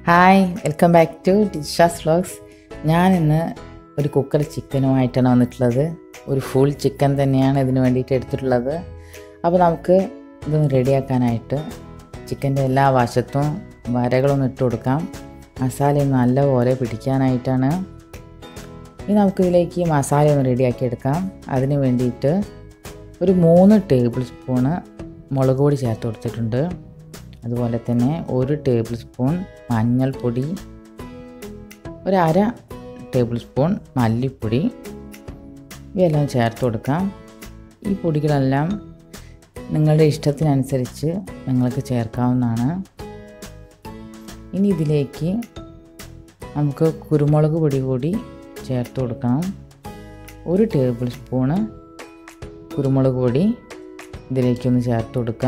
hi welcome back to Disha's vlogs ഞാൻ ഇന്ന് ഒരു കുക്കർ ചിക്കനുമായിട്ടാണ് വന്നിട്ടുള്ളത് ഒരു ഫുൾ ചിക്കൻ തന്നെയാണ് ഇതിന് വേണ്ടിയിട്ട് എടുത്തിട്ടുള്ളത് അപ്പോൾ നമുക്ക് ഇതൊന്ന് റെഡിയാക്കാനായിട്ട് ചിക്കൻ്റെ എല്ലാ വശത്തും വരകളൊന്ന് ഇട്ട് കൊടുക്കാം മസാല നല്ലപോലെ പിടിക്കാനായിട്ടാണ് ഇനി നമുക്കിതിലേക്ക് ഈ മസാല ഒന്ന് റെഡിയാക്കി എടുക്കാം അതിന് വേണ്ടിയിട്ട് ഒരു മൂന്ന് ടേബിൾ സ്പൂണ് മുളക് പൊടി ചേർത്ത് കൊടുത്തിട്ടുണ്ട് അതുപോലെ തന്നെ ഒരു ടേബിൾ സ്പൂൺ മഞ്ഞൾപ്പൊടി ഒരു അര ടേബിൾ സ്പൂൺ മല്ലിപ്പൊടി ഇവയെല്ലാം ചേർത്ത് കൊടുക്കാം ഈ പൊടികളെല്ലാം നിങ്ങളുടെ ഇഷ്ടത്തിനനുസരിച്ച് നിങ്ങൾക്ക് ചേർക്കാവുന്നതാണ് ഇനി ഇതിലേക്ക് നമുക്ക് കുരുമുളക് പൊടി കൂടി ചേർത്ത് കൊടുക്കണം ഒരു ടേബിൾ സ്പൂണ് കുരുമുളക് പൊടി ഇതിലേക്കൊന്ന് ചേർത്ത് കൊടുക്കുക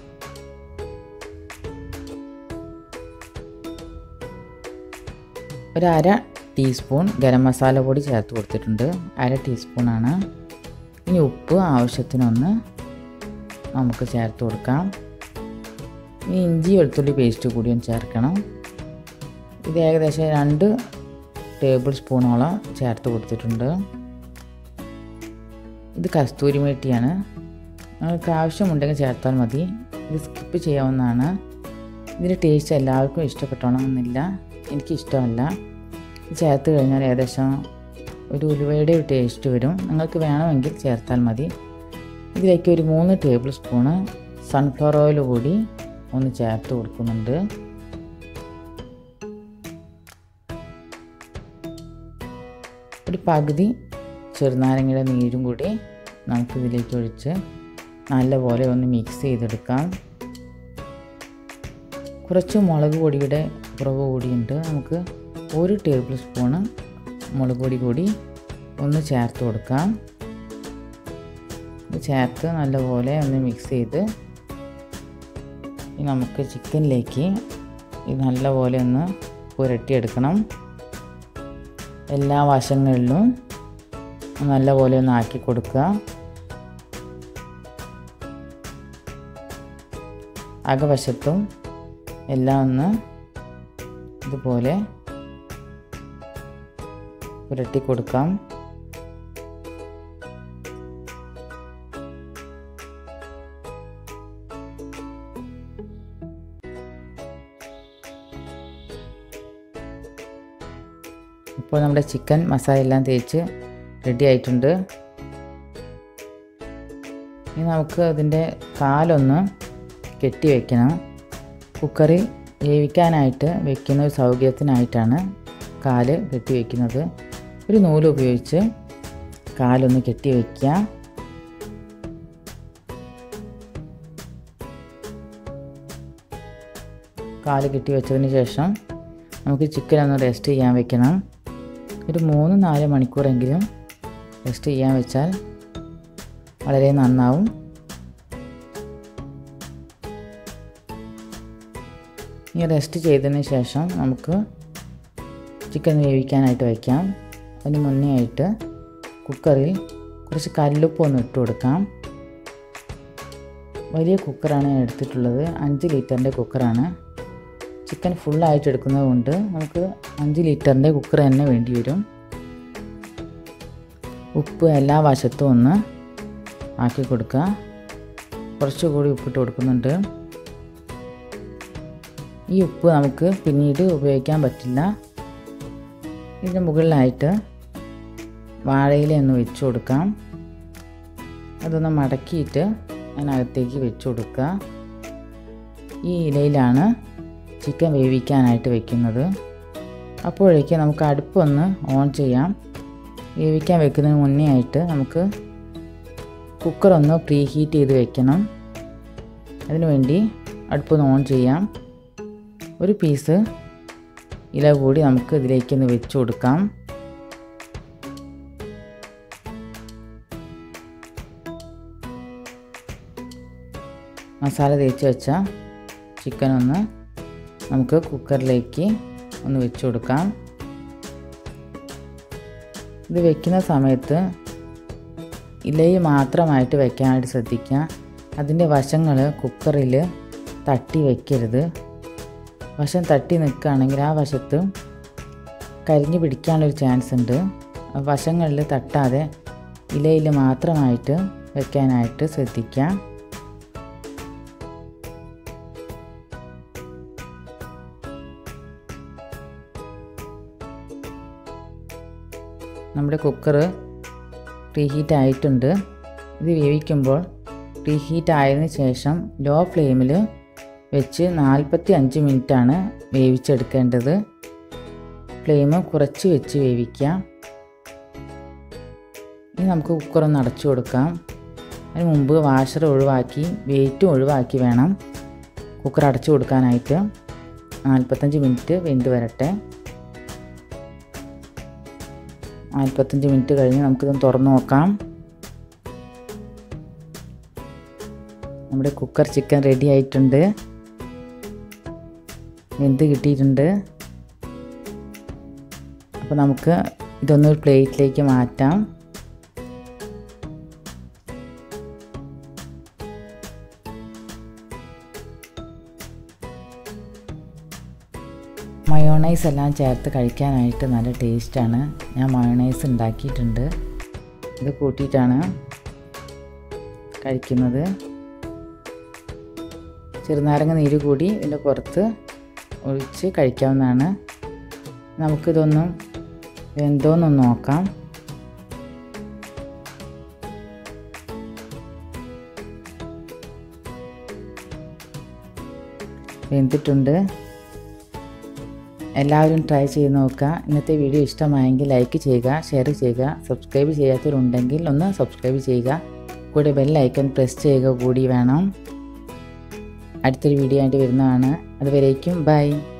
ഒരു അര ടീസ്പൂൺ ഗരം മസാല പൊടി ചേർത്ത് കൊടുത്തിട്ടുണ്ട് അര ടീസ്പൂണാണ് ഇനി ഉപ്പ് ആവശ്യത്തിനൊന്ന് നമുക്ക് ചേർത്ത് കൊടുക്കാം ഇനി ഇഞ്ചി വെളുത്തുള്ളി പേസ്റ്റ് കൂടിയും ചേർക്കണം ഇത് ഏകദേശം രണ്ട് ടേബിൾ സ്പൂണോളം ചേർത്ത് കൊടുത്തിട്ടുണ്ട് ഇത് കസ്തൂരി മേട്ടിയാണ് നിങ്ങൾക്ക് ആവശ്യമുണ്ടെങ്കിൽ ചേർത്താൽ മതി ഇത് സ്കിപ്പ് ചെയ്യാവുന്നതാണ് ഇതിൻ്റെ ടേസ്റ്റ് എല്ലാവർക്കും ഇഷ്ടപ്പെട്ടോണമെന്നില്ല എനിക്കിഷ്ടമല്ല ഇത് ചേർത്ത് കഴിഞ്ഞാൽ ഏകദേശം ഒരു ഉലുവയുടെ ഒരു ടേസ്റ്റ് വരും നിങ്ങൾക്ക് വേണമെങ്കിൽ ചേർത്താൽ മതി ഇതിലേക്ക് ഒരു മൂന്ന് ടേബിൾ സ്പൂണ് സൺഫ്ലവർ ഓയിൽ കൂടി ഒന്ന് ചേർത്ത് കൊടുക്കുന്നുണ്ട് ഒരു പകുതി ചെറുനാരങ്ങയുടെ നീരും കൂടി നമുക്ക് ഇതിലേക്ക് ഒഴിച്ച് നല്ലപോലെ ഒന്ന് മിക്സ് ചെയ്തെടുക്കാം കുറച്ച് മുളക് പൊടിയുടെ കുറവ് കൂടിയുണ്ട് നമുക്ക് ഒരു ടേബിൾ സ്പൂണ് മുളക് പൊടി കൂടി ഒന്ന് ചേർത്ത് കൊടുക്കാം ഇത് ചേർത്ത് നല്ലപോലെ ഒന്ന് മിക്സ് ചെയ്ത് നമുക്ക് ചിക്കനിലേക്ക് ഇത് നല്ലപോലെ ഒന്ന് പുരട്ടിയെടുക്കണം എല്ലാ വശങ്ങളിലും നല്ലപോലെ ഒന്ന് ആക്കി കൊടുക്കുക അകവശത്തും എല്ലാം ഒന്ന് ഇതുപോലെ പുരട്ടി കൊടുക്കാം ഇപ്പോൾ നമ്മുടെ ചിക്കൻ മസാല എല്ലാം തേച്ച് റെഡി ആയിട്ടുണ്ട് ഇനി നമുക്ക് അതിൻ്റെ കാലൊന്ന് കെട്ടി വയ്ക്കണം കുക്കറിൽ വേവിക്കാനായിട്ട് വെക്കുന്ന ഒരു സൗകര്യത്തിനായിട്ടാണ് കാല് കെട്ടി വയ്ക്കുന്നത് ഒരു നൂല് ഉപയോഗിച്ച് കാലൊന്ന് കെട്ടി വയ്ക്കുക കാല് കെട്ടി വെച്ചതിന് ശേഷം നമുക്ക് ചിക്കൻ ഒന്ന് റെസ്റ്റ് ചെയ്യാൻ വെക്കണം ഒരു മൂന്ന് നാല് മണിക്കൂറെങ്കിലും റെസ്റ്റ് ചെയ്യാൻ വെച്ചാൽ വളരെ നന്നാവും ഇനി റെസ്റ്റ് ചെയ്തതിന് ശേഷം നമുക്ക് ചിക്കൻ വേവിക്കാനായിട്ട് വയ്ക്കാം അതിന് മുന്നേ ആയിട്ട് കുക്കറിൽ കുറച്ച് കല്ലുപ്പ് ഒന്ന് ഇട്ട് കൊടുക്കാം വലിയ കുക്കറാണ് ഞാൻ എടുത്തിട്ടുള്ളത് അഞ്ച് ലിറ്ററിൻ്റെ കുക്കറാണ് ചിക്കൻ ഫുള്ളായിട്ട് എടുക്കുന്നത് കൊണ്ട് നമുക്ക് അഞ്ച് ലിറ്ററിൻ്റെ കുക്കർ തന്നെ വേണ്ടി വരും ഉപ്പ് എല്ലാ വശത്തും ഒന്ന് ആക്കി കൊടുക്കുക കുറച്ചുകൂടി ഉപ്പിട്ട് കൊടുക്കുന്നുണ്ട് ഈ ഉപ്പ് നമുക്ക് പിന്നീട് ഉപയോഗിക്കാൻ പറ്റില്ല ഇതിന് മുകളിലായിട്ട് വാഴയില ഒന്ന് വെച്ച് കൊടുക്കാം അതൊന്ന് മടക്കിയിട്ട് അതിനകത്തേക്ക് വെച്ച് കൊടുക്കുക ഈ ഇലയിലാണ് ചിക്കൻ വേവിക്കാനായിട്ട് വെക്കുന്നത് അപ്പോഴേക്ക് നമുക്ക് അടുപ്പൊന്ന് ഓൺ ചെയ്യാം വേവിക്കാൻ വെക്കുന്നതിന് മുന്നേ ആയിട്ട് നമുക്ക് കുക്കറൊന്ന് പ്രീ ഹീറ്റ് ചെയ്ത് വെക്കണം അതിനുവേണ്ടി അടുപ്പൊന്ന് ഓൺ ചെയ്യാം ഒരു പീസ് ഇല കൂടി നമുക്ക് ഇതിലേക്കൊന്ന് വെച്ച് കൊടുക്കാം മസാല തേച്ച് വെച്ച ചിക്കൻ ഒന്ന് നമുക്ക് കുക്കറിലേക്ക് ഒന്ന് വെച്ച് കൊടുക്കാം ഇത് വെക്കുന്ന സമയത്ത് ഇലയിൽ മാത്രമായിട്ട് വെക്കാനായിട്ട് ശ്രദ്ധിക്കുക അതിൻ്റെ വശങ്ങൾ കുക്കറിൽ തട്ടി വെക്കരുത് വശം തട്ടി നിൽക്കുകയാണെങ്കിൽ ആ വശത്ത് കരിഞ്ഞു പിടിക്കാനുള്ളൊരു ചാൻസ് ഉണ്ട് ആ വശങ്ങളിൽ തട്ടാതെ ഇലയിൽ മാത്രമായിട്ട് വെക്കാനായിട്ട് ശ്രദ്ധിക്കാം നമ്മുടെ കുക്കർ പ്രീഹീറ്റ് ആയിട്ടുണ്ട് ഇത് വേവിക്കുമ്പോൾ പ്രീഹീറ്റ് ആയതിനു ശേഷം ലോ ഫ്ലെയിമിൽ വെച്ച് നാൽപ്പത്തി അഞ്ച് മിനിറ്റാണ് വേവിച്ചെടുക്കേണ്ടത് ഫ്ലെയിം കുറച്ച് വെച്ച് വേവിക്കാം ഇനി നമുക്ക് കുക്കർ ഒന്ന് അടച്ചു കൊടുക്കാം അതിന് മുമ്പ് വാഷർ ഒഴിവാക്കി വെയിറ്റും ഒഴിവാക്കി വേണം കുക്കർ അടച്ചു കൊടുക്കാനായിട്ട് നാൽപ്പത്തഞ്ച് മിനിറ്റ് വെന്ത് വരട്ടെ നാൽപ്പത്തഞ്ച് മിനിറ്റ് കഴിഞ്ഞ് നമുക്കിതൊന്ന് തുറന്ന് നോക്കാം നമ്മുടെ കുക്കർ ചിക്കൻ റെഡി ആയിട്ടുണ്ട് വെന്ത് കിട്ടിയിട്ടുണ്ട് അപ്പോൾ നമുക്ക് ഇതൊന്നൊരു പ്ലേറ്റിലേക്ക് മാറ്റാം മയോണൈസ് എല്ലാം ചേർത്ത് കഴിക്കാനായിട്ട് നല്ല ടേസ്റ്റാണ് ഞാൻ മയോണൈസ് ഉണ്ടാക്കിയിട്ടുണ്ട് ഇത് കൂട്ടിയിട്ടാണ് കഴിക്കുന്നത് ചെറുനാരങ്ങ നീര് കൂടി ഇതിൻ്റെ പുറത്ത് ഒഴിച്ച് കഴിക്കാവുന്നതാണ് നമുക്കിതൊന്നും വെന്തോന്നൊന്ന് നോക്കാം വെന്തിട്ടുണ്ട് എല്ലാവരും ട്രൈ ചെയ്ത് നോക്കുക ഇന്നത്തെ വീഡിയോ ഇഷ്ടമായെങ്കിൽ ലൈക്ക് ചെയ്യുക ഷെയർ ചെയ്യുക സബ്സ്ക്രൈബ് ചെയ്യാത്തവരുണ്ടെങ്കിൽ ഒന്ന് സബ്സ്ക്രൈബ് ചെയ്യുക കൂടെ ബെൽ ഐക്കൺ പ്രസ് ചെയ്യുക കൂടി വേണം അടുത്തൊരു വീഡിയോ ആയിട്ട് വരുന്നതാണ് അതുവരേക്കും ബൈ